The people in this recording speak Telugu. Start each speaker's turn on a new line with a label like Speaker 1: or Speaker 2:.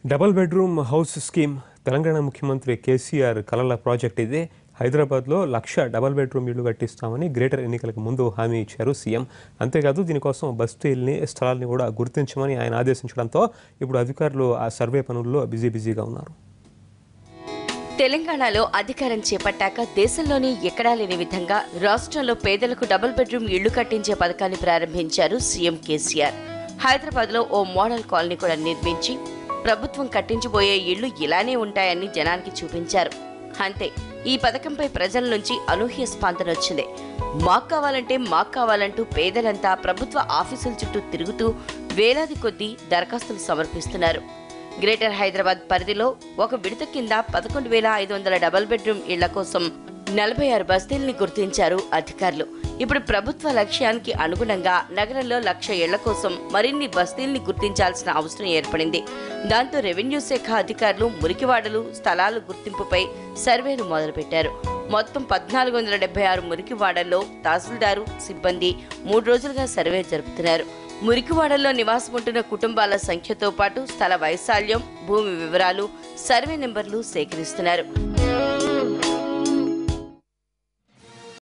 Speaker 1: double bedroom house scheme Telangana ముఖ్యమంత్రి కేసీఆర్ కలల ప్రాజెక్ట్ ఇది హైదరాబాద్లో లక్ష డబల్ బెడ్రూమ్ ఇళ్లు కట్టిస్తామని గ్రేటర్ ఎన్నికలకు ముందు హామీ ఇచ్చారు సీఎం అంతేకాదు దీనికోసం బస్తీల్ని స్థలాల్ని కూడా గుర్తించమని ఆయన ఆదేశించడంతో ఇప్పుడు అధికారులు ఆ సర్వే పనుల్లో బిజీ బిజీగా ఉన్నారు
Speaker 2: తెలంగాణలో అధికారం చేపట్టాక దేశంలోనే ఎక్కడా లేని విధంగా రాష్ట్రంలో పేదలకు డబుల్ బెడ్రూమ్ ఇళ్లు కట్టించే పథకాన్ని ప్రారంభించారు సీఎం కేసీఆర్ హైదరాబాద్ లో ఓ మోడల్ కాలనీ కూడా నిర్మించి ప్రభుత్వం కట్టించబోయే ఇళ్లు ఇలానే ఉంటాయని జనానికి చూపించారు అంతే ఈ పథకంపై ప్రజల నుంచి అనూహ్య స్పందన వచ్చింది మాకు కావాలంటే మాకు కావాలంటూ పేదలంతా ప్రభుత్వ ఆఫీసుల చుట్టూ తిరుగుతూ వేలాది కొద్దీ దరఖాస్తులు సమర్పిస్తున్నారు గ్రేటర్ హైదరాబాద్ పరిధిలో ఒక విడత కింద పదకొండు వేల ఐదు వందల డబల్ బెడ్రూమ్ ఇళ్ల కోసం నలభై ఆరు బస్తీల్ని గుర్తించారు అధికారులు ఇప్పుడు ప్రభుత్వ లక్ష్యానికి అనుగుణంగా నగరంలో లక్ష ఇళ్ల కోసం మరిన్ని బస్తీల్ని గుర్తించాల్సిన అవసరం ఏర్పడింది దాంతో రెవెన్యూ శాఖ అధికారులు మురికివాడలు స్థలాల గుర్తింపుపై సర్వేను మొదలుపెట్టారు మొత్తం పద్నాలుగు వందల డెబ్బై ఆరు మురికివాడల్లో తహసీల్దారు సిబ్బంది మూడు రోజులుగా సర్వే జరుపుతున్నారు మురికివాడల్లో నివాసం ఉంటున్న కుటుంబాల సంఖ్యతో పాటు స్థల వైశాల్యం భూమి వివరాలు సర్వే నెంబర్లు సేకరిస్తున్నారు